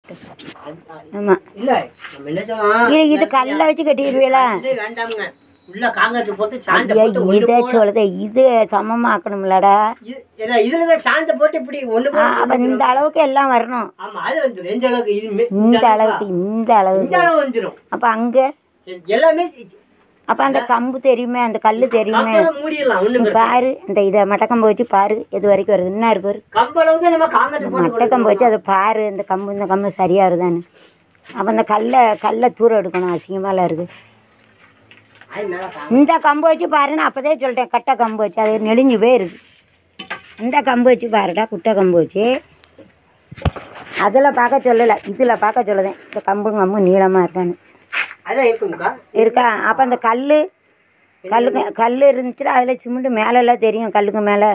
ஆமா இல்ல நம்ம என்ன சொல்றோம் இது இது கல்லை வச்சு கட்டிடுவீங்களா இது வேண்டாமுங்க உள்ள காங்கிரஸ் போட்டு சாந்த ஐயா போட்டு ஒண்ணு இதை போட- சொல்லுது இது சமமாக்கணும்லடா இது- ஏன்னா இதுலதான் சாந்த போட்டு இப்படி ஒண்ணு ஆ, போட அப்ப இந்த அளவுக்கு எல்லாம் வரணும் ஆமா அது வந்துடும் எந்த அளவுக்கு இது மே- இந்த அளவுக்கா? அளவுக்கு இந்த இந்த அளவுக்கு அளவு வந்துடும் அப்ப அங்க எல்லாமே அப்ப அந்த கம்பு தெரியுமே அந்த கல்லு தெரியுமே கம்பளம் மூடிடலாம் ஒண்ணும் நீ பாரு இந்த இதை மட்டக்கம்பு வச்சு பாரு எது வரைக்கும் வருது என்ன இருக்கு பாரு கம்பளவுக்கு நம்ம காங்கிரஸ் போட்டு மட்டக்கம்பு வச்சு அதை பாரு இந்த கம்பு இந்த கம்பு சரியா இருக்குதான்னு அப்ப அந்த கல்லை கல்லை தூர எடுக்கணும் அசிங்கமால இருக்கு அது மேல கா- இந்த கம்பு வச்சு பாருன்னு அப்பதே சொல்லிட்டேன் கட்டை கம்பு வச்சு அது நெளிஞ்சு போயிருக்கு இந்த கம்பு வச்சு பாருடா குட்டை கம்பு வச்சு அதில் பார்க்க சொல்லலை இதில் பார்க்க சொல்லுதேன் இந்த கம்பு கம்பு நீளமாக இருக்கான்னு அதான் இருக்குங்கக்கா இருக்கா அப்போ அந்த கல் கல்லுக்கு கல் இருந்துச்சுன்னா அதில் சிமெண்ட் மேலெல்லாம் தெரியும் கல்லுக்கு மேலே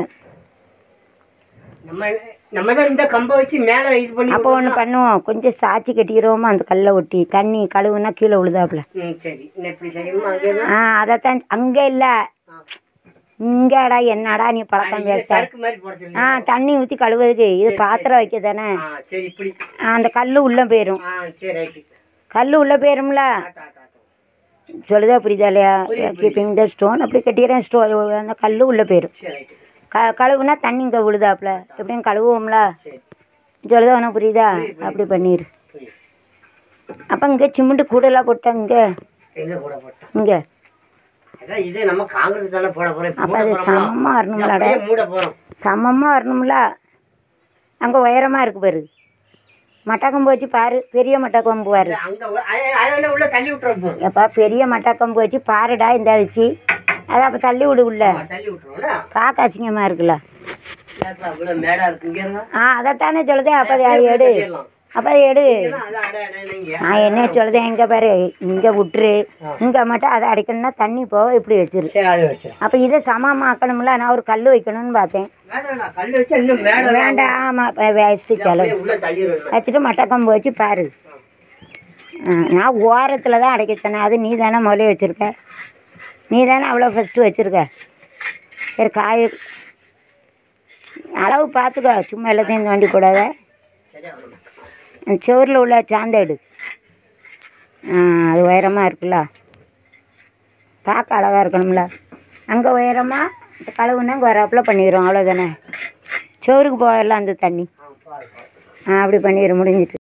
நம்ம நம்ம தான் இந்த கம்பை வச்சு மேல இது பண்ணி அப்போ ஒன்று பண்ணுவோம் கொஞ்சம் சாச்சி கட்டிக்கிறோமா அந்த கல்லை ஒட்டி தண்ணி கழுவுனா கீழே விழுதாப்புல ம் சரி இன்னும் இப்படி செய்யணுமா அங்கே ஆ அதைத்தான் அங்கே இல்லை இங்கடா என்னடா நீ பழக்கம் பேச சரக்கு மாதிரி போட சொல்லி ஆ தண்ணி ஊற்றி கழுவுறதுக்கு இது பாத்திரம் வைக்க தானே ஆ சரி இப்படி அந்த கல் உள்ளே போயிடும் ஆ சரி ரைட்டு கல் உள்ளே போயிரும்ல ஆட்டா ஆட்டா ஆட்டா. சொல்லுதா புரியுதா இல்லையா புரியுது, கீப்பிங் த ஸ்டோன் அப்படி கட்டிக்கிறேன் ஸ்டோ அந்த கல் உள்ளே போயிடும் சரி ரைட்டு க கழுவுனா தண்ணி இங்கே விழுதாப்புல எப்படியும் கழுவுவோம்ல சரி சொல்லுதா உனக்கு புரியுதா அப்படி பண்ணிடு புரியுது அப்போ இங்கே சிமெண்ட் கூடலாம் போட்டா இங்கே எங்க கூட போட்டோம் இங்கே அதான் இது நம்ம காங்கிரஸ் தானே போட போறோம் இப்ப அப்போ மூட அது போறோமா? சமமாக வரணும்லடா அப்படியே மூட போறோம் சமமாக வரணும்ல அங்கே உயரமாக இருக்கு பாரு மட்டக்கம்பு வச்சு பாரு பெரிய மட்டக்கம்பு பாரு அங்க உ- அத- அதை வேணா உள்ள தள்ளி விட்டுறோம் எப்பா பெரிய மட்டக்கம்பு வச்சு பாருடா இந்த அரிசி அதை அப்போ தள்ளி விடு உள்ள தள்ளி விட்டுருவோம்ல பார்க்க அசிங்கமாக இருக்குல்ல ஏப்பா, இவ்வளவு மேடா இருக்கு இங்க இருங்க. ஆ அதைத்தானே சொல்லுதே அப்போ அதை எடு கட்டிடலாம். அப்போ அதை எடு ஏன்னா, அதான் அட, அட, நீங்க. நான் என்ன சொல்லுதேன் இங்கே பாரு இங்கே விட்டுரு இங்கே மட்டும் அதை அடைக்கணும்னா தண்ணி போக இப்படி வச்சிரு சரி, அதை வச்சிரு. அப்போ இதை சமமாக்கணும்ல நான் ஒரு கல் வைக்கணும்னு பார்த்தேன் வேண்டாம், வேண்டாம், கல்லு வச்சா இன்னும் மேல வேண்டாம் ஆமாம் வேஸ்ட்டு செலவு அப்படியே உள்ள தள்ளிடுவேன் வச்சுட்டு மட்டக்கம்பு வச்சு பாரு ஆ, நான் ஓரத்தில் தான் அடைக்க சொன்னேன் அது நீ தானே முதல்ல வச்சுருக்க நீ தானே அவ்வளோ ஃபஸ்ட்டு வச்சுருக்க சரி காய அளவு பார்த்துக்கோ சும்மா எல்லாத்தையும் தோண்டி கூடாத சரி அவ்வளவுதான். சுவரில் உள்ள சாந்த எடு ஆ அது உயரமாக இருக்குல்ல பார்க்க அழகாக இருக்கணும்ல அங்கே உயரமாக கழுவுனா இங்கே வராப்புல பண்ணிடுறோம் அவ்வளோதானே சுவருக்கு போகல அந்த தண்ணி ஆ, பாரு, பாரு. ஆ அப்படி பண்ணிடு முடிஞ்சிட்டு